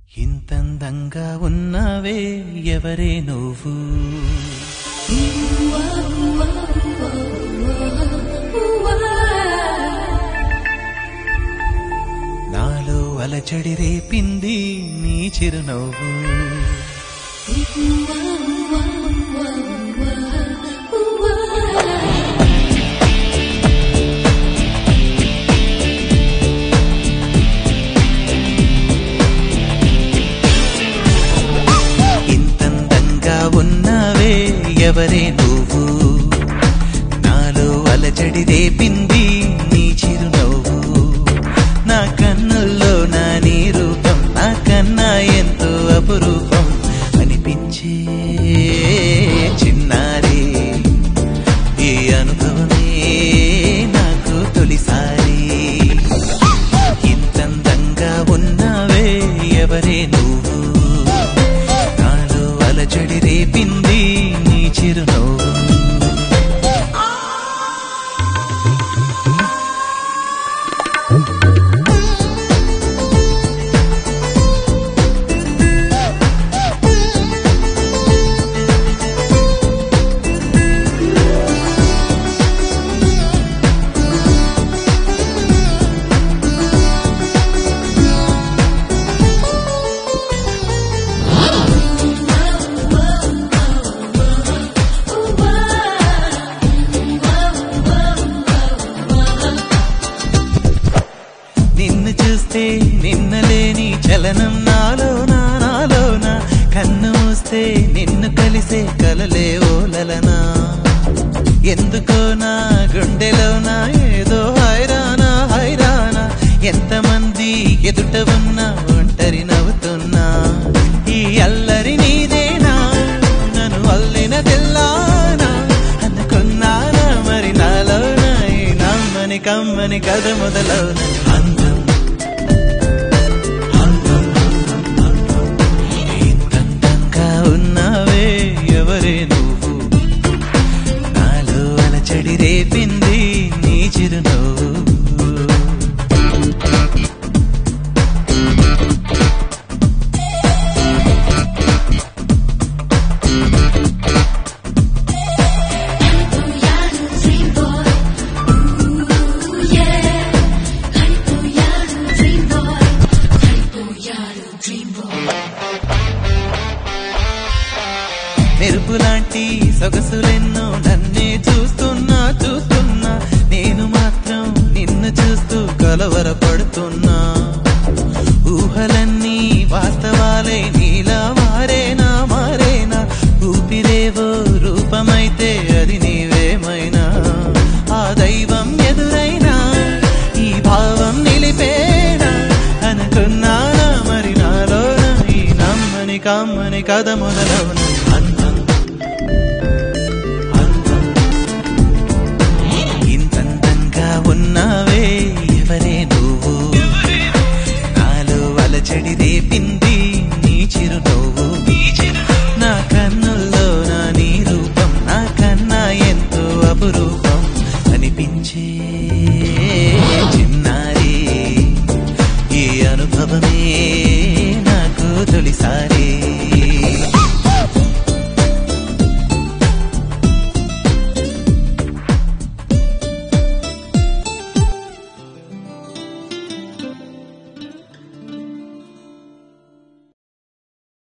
ఇంతందంగా ఉన్నావే ఎవరే నువ్వు నాలో అలచడి రేపింది నీ చిరునవ్వు ఇంతందంగా ఉన్నావే ఎవరే నువ్వు నాలో అలచడి రేపింది నీ చిరునవ్వు నా కన్నుల్లో నా నీ రూపం నా కన్నా ఎంతో అపురూపం అనిపించే చిన్నారి ఈ అనుభవమే నాకు తొలిసారి ఇంతందంగా ఉన్నావే ఎవరే నువ్వు నాలో అలచడి రేపింది నీ చిరునవ్వు నిన్ను చూస్తే నిన్నలేని చలనం నాలోన నాలోన కన్ను మూస్తే నిన్ను కలిసే కలలే ఓలలనా ఎందుకో నా గుండెలోన ఏదో హైరానా హైరానా ఎంతమంది ఎదుట ఉన్నా ఒంటరి నవ్వుతున్నా ఈ అల్లరి నీదేనా నన్ను అల్లిన తెల్లానా అనుకున్నానా మరి నాలోన ఈ నమ్మని కమ్మని కథ మొదలవున అందం అందం, అందం, అందం. ఇంతంతంగా ఉన్నావే ఎవరే నువ్వు నాలో అలచడి రేపింది నీ చిరునవ్వు మెరుపు లాంటి సొగసులెన్నో నన్నే చూస్తున్నా చూస్తున్నా నేను మాత్రం నిన్ను చూస్తూ కలవరపడుతున్నా ఊహలన్నీ వాస్తవాలే నీలా మారేనా మారేనా ఊపిరేవో రూపమైతే అది నీవేమైనా ఆ దైవం ఎదురైనా ఈ భావం నిలిపేనా అనుకున్నానా మరి నాలోన ఈ నమ్మని కమ్మని కథ మొదలవునా